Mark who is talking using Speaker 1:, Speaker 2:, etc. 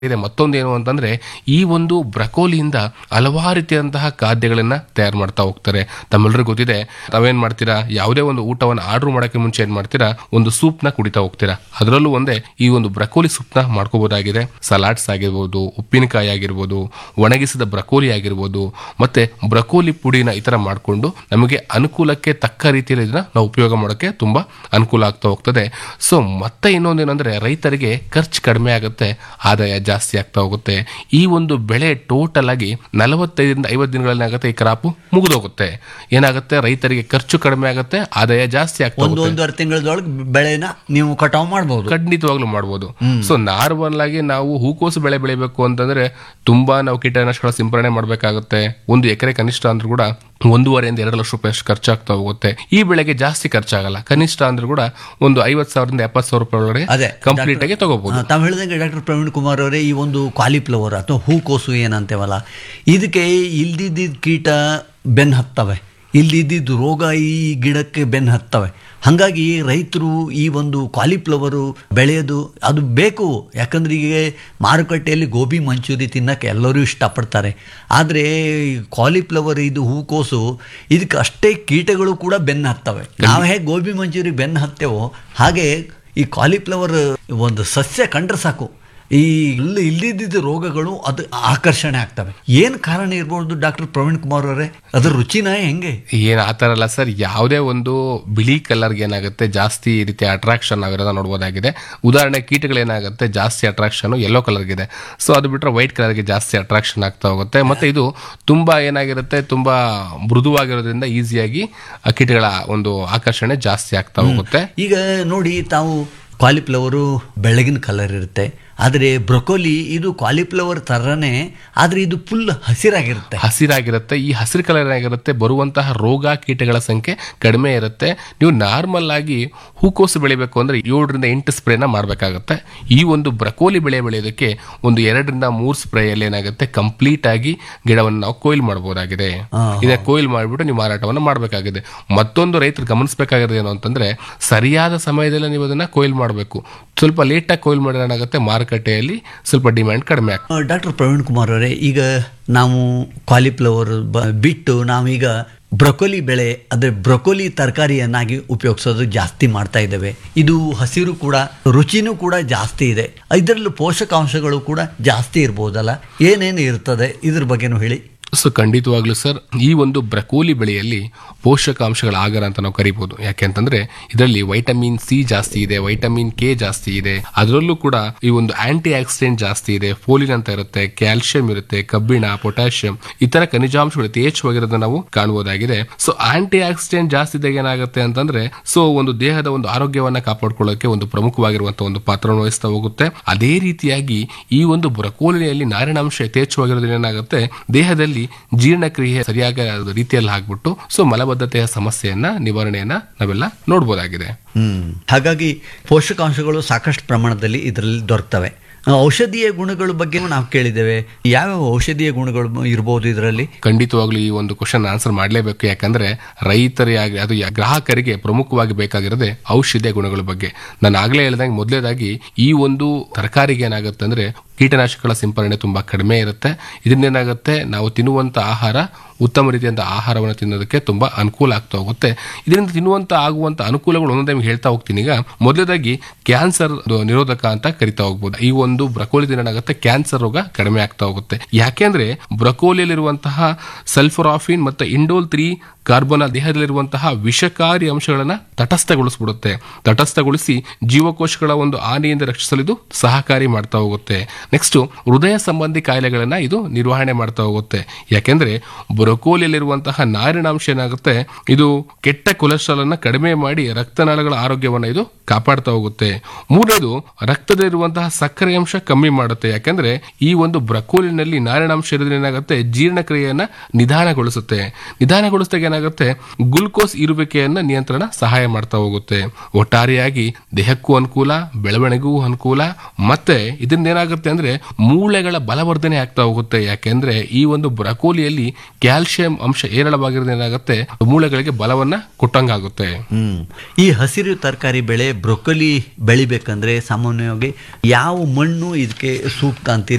Speaker 1: ಇದೆ ಮತ್ತೊಂದು ಏನು ಅಂತಂದ್ರೆ ಈ ಒಂದು ಬ್ರಕೋಲಿಯಿಂದ ಹಲವಾರು ರೀತಿಯಾದಂತಹ ಖಾದ್ಯಗಳನ್ನ ತಯಾರು ಮಾಡ್ತಾ ಹೋಗ್ತಾರೆ ತಮ್ಮೆಲ್ಲರಿಗೂ ಗೊತ್ತಿದೆ ತಾವೇನ್ ಮಾಡ್ತೀರಾ ಯಾವುದೇ ಒಂದು ಊಟವನ್ನು ಆರ್ಡರ್ ಮಾಡೋಕೆ ಮುಂಚೆ ಏನ್ ಮಾಡ್ತೀರಾ ಒಂದು ಸೂಪ್ ನ ಕುಡಿತಾ ಹೋಗ್ತೀರಾ ಅದರಲ್ಲೂ ಒಂದೇ ಈ ಒಂದು ಬ್ರಕೋಲಿ ಸೂಪ್ ನ ಮಾಡ್ಕೋಬಹುದಾಗಿದೆ ಸಲಾಡ್ಸ್ ಆಗಿರ್ಬೋದು ಉಪ್ಪಿನಕಾಯಿ ಆಗಿರ್ಬೋದು ಒಣಗಿಸಿದ ಬ್ರಕೋಲಿ ಆಗಿರ್ಬೋದು ಮತ್ತೆ ಬ್ರಕೋಲಿ ಪುಡಿನ ಈ ತರ ಮಾಡಿಕೊಂಡು ನಮಗೆ ಅನುಕೂಲಕ್ಕೆ ತಕ್ಕ ರೀತಿಯಲ್ಲಿ ಇದನ್ನ ನಾವು ಉಪಯೋಗ ಮಾಡೋಕೆ ತುಂಬಾ ಅನುಕೂಲ ಆಗ್ತಾ ಹೋಗ್ತದೆ ಸೊ ಮತ್ತೆ ಇನ್ನೊಂದೇನಂದ್ರೆ ರೈತರಿಗೆ ಖರ್ಚು ಕಡಿಮೆ ಆಗುತ್ತೆ ಆದಾಯ ಜಾಸ್ತಿ ಆಗ್ತಾ ಹೋಗುತ್ತೆ ಈ ಒಂದು ಬೆಳೆ ಟೋಟಲ್ ಆಗಿ ನಲವತ್ತೈದರಿಂದ ಐವತ್ತು ದಿನಗಳಲ್ಲಿ ಆಗುತ್ತೆ ಈ ಕ್ರಾಪು ಮುಗಿದೋಗುತ್ತೆ ಏನಾಗುತ್ತೆ ರೈತರಿಗೆ ಖರ್ಚು ಕಡಿಮೆ ಆಗುತ್ತೆ ಆದಾಯ ಜಾಸ್ತಿ ಆಗ್ತಾ
Speaker 2: ಒಂದು
Speaker 1: ಹೋಗುತ್ತೆ
Speaker 2: ಒಂದೂವರೆ ತಿಂಗಳದೊಳಗೆ ಬೆಳೆನ ನೀವು ಕಟಾವ್ ಮಾಡಬಹುದು
Speaker 1: ಖಂಡಿತವಾಗ್ಲೂ ಮಾಡ್ಬೋದು ಸೊ ನಾರ್ಮಲ್ ಆಗಿ ನಾವು ಹೂಕೋಸು ಬೆಳೆ ಬೆಳಿಬೇಕು ಅಂತಂದ್ರೆ ತುಂಬಾ ನಾವು ಕೀಟನಾಶಕಗಳ ಸಿಂಪರಣೆ ಮಾಡಬೇಕಾಗುತ್ತೆ ಒಂದು ಎಕರೆ ಕನಿಷ್ಠ ಅಂದ್ರೂ ಕೂಡ ಒಂದೂವರೆಯಿಂದ ಎರಡು ಲಕ್ಷ ರೂಪಾಯಿ ಅಷ್ಟು ಖರ್ಚಾಗ್ತಾ ಹೋಗುತ್ತೆ ಈ ಬೆಳೆಗೆ ಜಾಸ್ತಿ ಖರ್ಚಾಗಲ್ಲ ಕನಿಷ್ಠ ಅಂದ್ರೂ ಕೂಡ ಒಂದು ಐವತ್ ಸಾವಿರದಿಂದ ಎಪ್ಪತ್ತು ಸಾವಿರ ರೂಪಾಯಿ ಒಳಗಡೆ
Speaker 2: ಅದೇ
Speaker 1: ಕಂಪ್ಲೀಟ್ ಆಗಿ ತಗೋಬಹುದು
Speaker 2: ತಾವು ಹೇಳಿದಂಗೆ ಡಾಕ್ಟರ್ ಪ್ರವೀಣ್ ಕುಮಾರ್ ಅವರೇ ಈ ಒಂದು ಕಾಲಿಫ್ಲವರ್ ಅಥವಾ ಹೂಕೋಸು ಏನಂತೇವಲ್ಲ ಇದಕ್ಕೆ ಇಲ್ದಿದ್ದ ಕೀಟ ಬೆನ್ನು ಹತ್ತವೆ ಇಲ್ದಿದ್ದ ರೋಗ ಈ ಗಿಡಕ್ಕೆ ಬೆನ್ನು ಹತ್ತವೆ ಹಾಗಾಗಿ ರೈತರು ಈ ಒಂದು ಕಾಲಿಫ್ಲವರು ಬೆಳೆಯೋದು ಅದು ಬೇಕು ಯಾಕಂದ್ರೆ ಈಗ ಮಾರುಕಟ್ಟೆಯಲ್ಲಿ ಗೋಬಿ ಮಂಚೂರಿ ತಿನ್ನಕ್ಕೆ ಎಲ್ಲರೂ ಇಷ್ಟಪಡ್ತಾರೆ ಆದರೆ ಕಾಲಿಫ್ಲವರ್ ಇದು ಹೂಕೋಸು ಇದಕ್ಕೆ ಅಷ್ಟೇ ಕೀಟಗಳು ಕೂಡ ಬೆನ್ನು ಹತ್ತವೆ ನಾವು ಹೇಗೆ ಗೋಬಿ ಮಂಚೂರಿ ಬೆನ್ನು ಹತ್ತೇವೋ ಹಾಗೆ ಈ ಕಾಲಿಫ್ಲವರ್ ಒಂದು ಸಸ್ಯ ಕಂಡ್ರೆ ಸಾಕು ಈ ಇಲ್ಲಿ ಇಲ್ಲಿದ್ದ ರೋಗಗಳು ಅದು ಆಕರ್ಷಣೆ ಆಗ್ತವೆ ಏನು ಕಾರಣ ಇರ್ಬೋದು ಡಾಕ್ಟರ್ ಪ್ರವೀಣ್ ಕುಮಾರ್ ಅವರೇ ಅದ್ರ ರುಚಿನ ಹೆಂಗೆ
Speaker 1: ಏನ್ ಆತರ ಅಲ್ಲ ಸರ್ ಯಾವುದೇ ಒಂದು ಬಿಳಿ ಕಲರ್ಗೆ ಏನಾಗುತ್ತೆ ಜಾಸ್ತಿ ಈ ರೀತಿ ಅಟ್ರಾಕ್ಷನ್ ಆಗಿರೋದ ನೋಡ್ಬೋದಾಗಿದೆ ಉದಾಹರಣೆ ಕೀಟಗಳೇನಾಗುತ್ತೆ ಜಾಸ್ತಿ ಅಟ್ರಾಕ್ಷನ್ ಯೆಲ್ಲೋ ಕಲರ್ಗಿದೆ ಸೊ ಅದು ಬಿಟ್ರೆ ವೈಟ್ ಕಲರ್ಗೆ ಜಾಸ್ತಿ ಅಟ್ರಾಕ್ಷನ್ ಆಗ್ತಾ ಹೋಗುತ್ತೆ ಮತ್ತೆ ಇದು ತುಂಬಾ ಏನಾಗಿರುತ್ತೆ ತುಂಬಾ ಮೃದುವಾಗಿರೋದ್ರಿಂದ ಈಸಿಯಾಗಿ ಆ ಕೀಟಗಳ ಒಂದು ಆಕರ್ಷಣೆ ಜಾಸ್ತಿ ಆಗ್ತಾ ಹೋಗುತ್ತೆ
Speaker 2: ಈಗ ನೋಡಿ ತಾವು ಕಾಲಿಫ್ಲವರು ಬೆಳಗಿನ ಕಲರ್ ಇರುತ್ತೆ ಆದರೆ ಬ್ರೊಕೋಲಿ ಇದು ಕಾಲಿಫ್ಲವರ್ ಥರನೇ ಆದರೆ ಇದು ಫುಲ್ ಹಸಿರಾಗಿರುತ್ತೆ
Speaker 1: ಹಸಿರಾಗಿರುತ್ತೆ ಈ ಹಸಿರು ಕಲರ್ ಏನಾಗಿರುತ್ತೆ ಬರುವಂತಹ ರೋಗ ಕೀಟಗಳ ಸಂಖ್ಯೆ ಕಡಿಮೆ ಇರುತ್ತೆ ನೀವು ನಾರ್ಮಲ್ ಆಗಿ ಹೂಕೋಸು ಬೆಳಿಬೇಕು ಅಂದ್ರೆ ಏಳರಿಂದ ಎಂಟು ಸ್ಪ್ರೇನ ಮಾಡಬೇಕಾಗುತ್ತೆ ಈ ಒಂದು ಬ್ರಕೋಲಿ ಬೆಳೆ ಬೆಳೆಯೋದಕ್ಕೆ ಒಂದು ಎರಡರಿಂದ ಮೂರು ಸ್ಪ್ರೇಯಲ್ಲಿ ಏನಾಗುತ್ತೆ ಕಂಪ್ಲೀಟ್ ಆಗಿ ಗಿಡವನ್ನು ನಾವು ಕೊಯ್ಲು ಮಾಡಬಹುದಾಗಿದೆ ಇದನ್ನ ಕೊಯ್ಲು ಮಾಡಿಬಿಟ್ಟು ನೀವು ಮಾರಾಟವನ್ನು ಮಾಡಬೇಕಾಗಿದೆ ಮತ್ತೊಂದು ರೈತರು ಗಮನಿಸಬೇಕಾಗಿರೋದು ಏನು ಅಂತಂದ್ರೆ ಸರಿಯಾದ ಸಮಯದಲ್ಲಿ ನೀವು ಅದನ್ನ ಕೊಯ್ಲು ಮಾಡಬೇಕು ಸ್ವಲ್ಪ ಲೇಟಾಗಿ ಕೊಯ್ಲು ಮಾಡಿದ್ರೆ ಏನಾಗುತ್ತೆ ಮಾರುಕಟ್ಟೆಯಲ್ಲಿ ಸ್ವಲ್ಪ ಡಿಮ್ಯಾಂಡ್ ಕಡಿಮೆ ಆಗ್ತದೆ
Speaker 2: ಡಾಕ್ಟರ್ ಪ್ರವೀಣ್ ಕುಮಾರ್ ಅವರೇ ಈಗ ನಾವು ಕಾಲಿಫ್ಲವರ್ ಬ ಬಿಟ್ಟು ನಾವೀಗ ಬ್ರೊಕೊಲಿ ಬೆಳೆ ಅಂದರೆ ಬ್ರೊಕೊಲಿ ತರಕಾರಿಯನ್ನಾಗಿ ಉಪಯೋಗಿಸೋದು ಜಾಸ್ತಿ ಮಾಡ್ತಾ ಇದ್ದೇವೆ ಇದು ಹಸಿರು ಕೂಡ ರುಚಿನೂ ಕೂಡ ಜಾಸ್ತಿ ಇದೆ ಇದರಲ್ಲೂ ಪೋಷಕಾಂಶಗಳು ಕೂಡ ಜಾಸ್ತಿ ಇರ್ಬೋದಲ್ಲ ಏನೇನು ಇರ್ತದೆ ಇದ್ರ ಬಗ್ಗೆನೂ ಹೇಳಿ
Speaker 1: ಸೊ ಖಂಡಿತವಾಗ್ಲೂ ಸರ್ ಈ ಒಂದು ಬ್ರಕೋಲಿ ಬೆಳೆಯಲ್ಲಿ ಪೋಷಕಾಂಶಗಳ ಆಗರ ಅಂತ ನಾವು ಕರಿಬಹುದು ಯಾಕೆಂತಂದ್ರೆ ಇದರಲ್ಲಿ ವೈಟಮಿನ್ ಸಿ ಜಾಸ್ತಿ ಇದೆ ವೈಟಮಿನ್ ಕೆ ಜಾಸ್ತಿ ಇದೆ ಅದರಲ್ಲೂ ಕೂಡ ಈ ಒಂದು ಆಂಟಿ ಆಕ್ಸಿಡೆಂಟ್ ಜಾಸ್ತಿ ಇದೆ ಫೋಲಿನ್ ಅಂತ ಇರುತ್ತೆ ಕ್ಯಾಲ್ಸಿಯಂ ಇರುತ್ತೆ ಕಬ್ಬಿಣ ಪೊಟ್ಯಾಷಿಯಂ ಇತರ ಖನಿಜಾಂಶಗಳು ಯಥೇಚ್ಛವಾಗಿರೋದನ್ನ ನಾವು ಕಾಣಬಹುದಾಗಿದೆ ಸೊ ಆಂಟಿ ಆಕ್ಸಿಡೆಂಟ್ ಜಾಸ್ತಿ ಇದ್ದಾಗ ಏನಾಗುತ್ತೆ ಅಂತಂದ್ರೆ ಸೊ ಒಂದು ದೇಹದ ಒಂದು ಆರೋಗ್ಯವನ್ನ ಕಾಪಾಡ್ಕೊಳ್ಳೋಕೆ ಒಂದು ಪ್ರಮುಖವಾಗಿರುವಂತಹ ಒಂದು ಪಾತ್ರವನ್ನು ವಹಿಸ್ತಾ ಹೋಗುತ್ತೆ ಅದೇ ರೀತಿಯಾಗಿ ಈ ಒಂದು ಬ್ರಕೋಲಿಯಲ್ಲಿ ನಾರಿನಾಂಶ ಯಥೇಚ್ಛವಾಗಿರೋದ್ರಿಂದ ಏನಾಗುತ್ತೆ ದೇಹದಲ್ಲಿ ಜೀರ್ಣಕ್ರಿಯೆ ಸರಿಯಾದ ರೀತಿಯಲ್ಲಿ ಆಗ್ಬಿಟ್ಟು ಸೊ ಮಲಬದ್ಧತೆಯ ಸಮಸ್ಯೆಯನ್ನ ನಿವಾರಣೆಯನ್ನ ನಾವೆಲ್ಲ ನೋಡಬಹುದಾಗಿದೆ
Speaker 2: ಹ್ಮ್ ಹಾಗಾಗಿ ಪೋಷಕಾಂಶಗಳು ಸಾಕಷ್ಟು ಪ್ರಮಾಣದಲ್ಲಿ ಇದರಲ್ಲಿ ದೊರಕ್ತವೆ ಆ, ಔಷಧೀಯ ಗುಣಗಳ ಬಗ್ಗೆ ನಾವು ಕೇಳಿದ್ದೇವೆ ಯಾವ್ಯಾವ ಔಷಧೀಯ ಗುಣಗಳು ಇರ್ಬೋದು ಇದರಲ್ಲಿ
Speaker 1: ಖಂಡಿತವಾಗ್ಲೂ ಈ ಒಂದು ಕ್ವಶನ್ ಆನ್ಸರ್ ಮಾಡಲೇಬೇಕು ಯಾಕಂದ್ರೆ ರೈತರಿಗೆ ಅದು ಯಾ- ಗ್ರಾಹಕರಿಗೆ ಪ್ರಮುಖವಾಗಿ ಬೇಕಾಗಿರೋದೆ ಔಷಧಿಯ ಗುಣಗಳ ಬಗ್ಗೆ ನಾನು ಆಗ್ಲೇ ಹೇಳಿದಂಗೆ ಮೊದಲೇದಾಗಿ ಈ ಒಂದು ತರಕಾರಿಗೆ ಏನಾಗುತ್ತೆ ಅಂದ್ರೆ ಕೀಟನಾಶಕಗಳ ಸಿಂಪರಣೆ ತುಂಬಾ ಕಡಿಮೆ ಇರುತ್ತೆ ಇದರಿಂದ ಏನಾಗುತ್ತೆ ನಾವು ತಿನ್ನುವಂತ ಆಹಾರ ಉತ್ತಮ ರೀತಿಯಂತ ಆಹಾರವನ್ನು ತಿನ್ನೋದಕ್ಕೆ ತುಂಬಾ ಅನುಕೂಲ ಆಗ್ತಾ ಹೋಗುತ್ತೆ ಇದರಿಂದ ತಿನ್ನುವಂತ ಆಗುವಂತ ಅನುಕೂಲಗಳು ಒಂದೊಂದೇ ನಿಮ್ಗೆ ಹೇಳ್ತಾ ಹೋಗ್ತೀನಿ ಈಗ ಮೊದಲೇದಾಗಿ ಕ್ಯಾನ್ಸರ್ ನಿರೋಧಕ ಅಂತ ಕರಿತಾ ಹೋಗ್ಬೋದು ಈ ಒಂದು ಬ್ರಕೋಲಿದಿಂದ ಏನಾಗುತ್ತೆ ಕ್ಯಾನ್ಸರ್ ರೋಗ ಕಡಿಮೆ ಆಗ್ತಾ ಹೋಗುತ್ತೆ ಯಾಕೆಂದ್ರೆ ಬ್ರಕೋಲಿಯಲ್ಲಿರುವಂತಹ ಸಲ್ಫರಾಫಿನ್ ಮತ್ತು ಇಂಡೋಲ್ ತ್ರೀ ಕಾರ್ಬನ್ ದೇಹದಲ್ಲಿರುವಂತಹ ವಿಷಕಾರಿ ಅಂಶಗಳನ್ನ ತಟಸ್ಥಗೊಳಿಸ್ಬಿಡುತ್ತೆ ತಟಸ್ಥಗೊಳಿಸಿ ಜೀವಕೋಶಗಳ ಒಂದು ಹಾನಿಯಿಂದ ರಕ್ಷಿಸಲು ಇದು ಸಹಕಾರಿ ಮಾಡ್ತಾ ಹೋಗುತ್ತೆ ನೆಕ್ಸ್ಟ್ ಹೃದಯ ಸಂಬಂಧಿ ಕಾಯಿಲೆಗಳನ್ನ ಇದು ನಿರ್ವಹಣೆ ಮಾಡ್ತಾ ಹೋಗುತ್ತೆ ಯಾಕೆಂದ್ರೆ ಬ್ರೊಕೋಲಿಯಲ್ಲಿರುವಂತಹ ನಾರಿನಾಂಶ ಏನಾಗುತ್ತೆ ಇದು ಕೆಟ್ಟ ಕೊಲೆಸ್ಟ್ರಾಲ್ ಅನ್ನ ಕಡಿಮೆ ಮಾಡಿ ರಕ್ತನಾಳಗಳ ಆರೋಗ್ಯವನ್ನ ಇದು ಕಾಪಾಡ್ತಾ ಹೋಗುತ್ತೆ ಮೂರನೇದು ರಕ್ತದಲ್ಲಿರುವಂತಹ ಸಕ್ಕರೆ ಅಂಶ ಕಮ್ಮಿ ಮಾಡುತ್ತೆ ಯಾಕಂದ್ರೆ ಈ ಒಂದು ಬ್ರಕೋಲಿನಲ್ಲಿ ನಾರಿನಾಂಶ ಇರೋದ್ರಿಂದ ಏನಾಗುತ್ತೆ ಜೀರ್ಣಕ್ರಿಯೆಯನ್ನ ನಿಧಾನಗೊಳಿಸುತ್ತೆ ನಿಧಾನಗೊಳಿಸಿದಾಗ ಏನಾಗುತ್ತೆ ಗ್ಲುಕೋಸ್ ಇರುವಿಕೆಯನ್ನ ನಿಯಂತ್ರಣ ಸಹಾಯ ಮಾಡ್ತಾ ಹೋಗುತ್ತೆ ಒಟ್ಟಾರೆಯಾಗಿ ದೇಹಕ್ಕೂ ಅನುಕೂಲ ಬೆಳವಣಿಗೆಗೂ ಅನುಕೂಲ ಮತ್ತೆ ಇದರಿಂದ ಏನಾಗುತ್ತೆ ಅಂದ್ರೆ ಮೂಳೆಗಳ ಬಲವರ್ಧನೆ ಆಗ್ತಾ ಹೋಗುತ್ತೆ ಯಾಕೆಂದ್ರೆ ಈ ಒಂದು ಬ್ರಕೋಲಿಯಲ್ಲಿ ಕ್ಯಾಲ್ಸಿಯಂ ಅಂಶ ಏರಳವಾಗಿರೋದ್ರಿಂದ ಏನಾಗುತ್ತೆ ಮೂಳೆಗಳಿಗೆ ಬಲವನ್ನ ಕೊಟ್ಟಂಗಾಗುತ್ತೆ
Speaker 2: ಹ್ಮ್ ಈ ಹಸಿರು ತರಕಾರಿ ಬೆಳೆ ಬ್ರೊಕೊಲಿ ಬೆಳಿಬೇಕಂದ್ರೆ ಸಾಮಾನ್ಯವಾಗಿ ಯಾವ ಮಣ್ಣು ಮಣ್ಣು ಇದಕ್ಕೆ ಸೂಕ್ತ ಅಂತೀರಿ